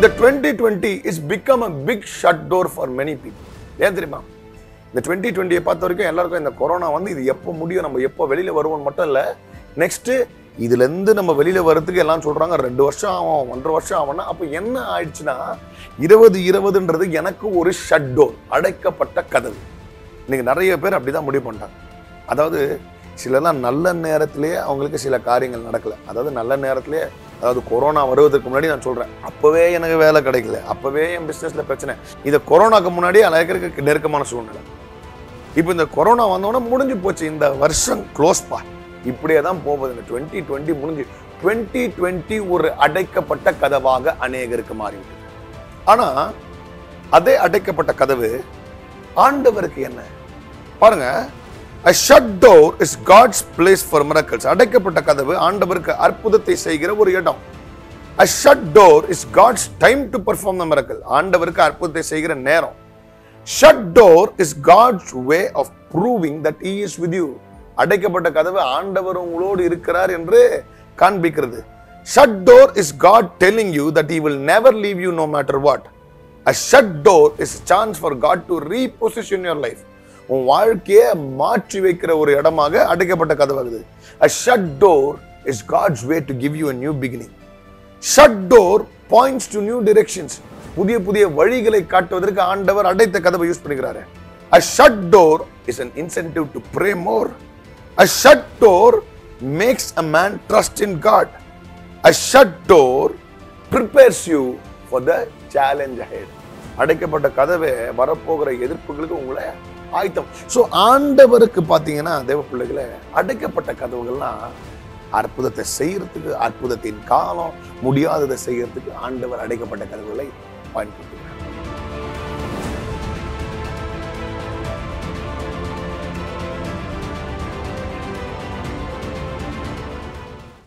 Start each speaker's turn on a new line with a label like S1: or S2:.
S1: இந்த twenty twenty is become a big shut door for many people ஏன் தெரியுமா இந்த டுவெண்ட்டி டுவெண்ட்டியை பார்த்த வரைக்கும் எல்லாருக்கும் இந்த கொரோனா வந்து இது எப்போ முடியும் நம்ம எப்போ வெளியில வருவோம் மட்டும் இல்லை நெக்ஸ்ட் இதுல இருந்து நம்ம வெளியில வர்றதுக்கு எல்லாம் சொல்றாங்க ரெண்டு வருஷம் ஆகும் ஒன்றரை வருஷம் ஆகும்னா அப்போ என்ன ஆயிடுச்சுன்னா இருபது இருபதுன்றது எனக்கு ஒரு ஷட் டோர் அடைக்கப்பட்ட கதவு இன்னைக்கு நிறைய பேர் அப்படிதான் முடிவு பண்ணிட்டாங்க அதாவது சிலர்லாம் நல்ல நேரத்திலேயே அவங்களுக்கு சில காரியங்கள் நடக்கல அதாவது நல்ல நேரத்திலேயே அதாவது கொரோனா வருவதற்கு முன்னாடி நான் சொல்றேன் அப்பவே எனக்கு வேலை கிடைக்கல அப்பவே என் பிசினஸ்ல பிரச்சனை இதை கொரோனாக்கு முன்னாடியே அலைக்கிறதுக்கு நெருக்கமான சூழ்நிலை இப்போ இந்த கொரோனா வந்தோடனே முடிஞ்சு போச்சு இந்த வருஷம் க்ளோஸ் பா இப்படியே தான் போகுது இந்த டுவெண்ட்டி டுவெண்ட்டி முடிஞ்சு டுவெண்ட்டி டுவெண்ட்டி ஒரு அடைக்கப்பட்ட கதவாக அநேகருக்கு மாறிவிட்டது ஆனா அதே அடைக்கப்பட்ட கதவு ஆண்டவருக்கு என்ன பாருங்க a shut door is God's place for miracles அடைக்கப்பட்ட கதவு ஆண்டவருக்கு அற்புதத்தை செய்கிற ஒரு இடம் a shut door is God's time to perform the miracle ஆண்டவருக்கு அற்புதத்தை செய்கிற நேரம் shut door is God's way of proving that he is with you அடைக்கப்பட்ட கதவு ஆண்டவர் உங்களோடு இருக்கிறார் என்று காண்பிக்கிறது shut door is God telling you that he will never leave you no matter what a shut door is a chance for God to reposition your life உன் வாழ்க்கையை மாற்றி வைக்கிற ஒரு இடமாக அடைக்கப்பட்ட கதவாகுது a shut door is God's way to give you a new beginning shut door points to new directions புதிய புதிய வழிகளை காட்டுவதற்கு ஆண்டவர் அடைத்த கதவை யூஸ் பண்ணுகிறாரு a shut door is an incentive to pray more a shut door makes a man trust in god a shut door prepares you for the challenge ahead அடைக்கப்பட்ட கதவை வரப்போகிற எதிர்ப்புகளுக்கு உங்களை ஆயத்தம் ஸோ ஆண்டவருக்கு பார்த்தீங்கன்னா தேவ பிள்ளைகளை அடைக்கப்பட்ட கதவுகள்லாம் அற்புதத்தை செய்யறதுக்கு அற்புதத்தின் காலம் முடியாததை செய்யறதுக்கு ஆண்டவர் அடைக்கப்பட்ட கதவுகளை பயன்படுத்துகிறார்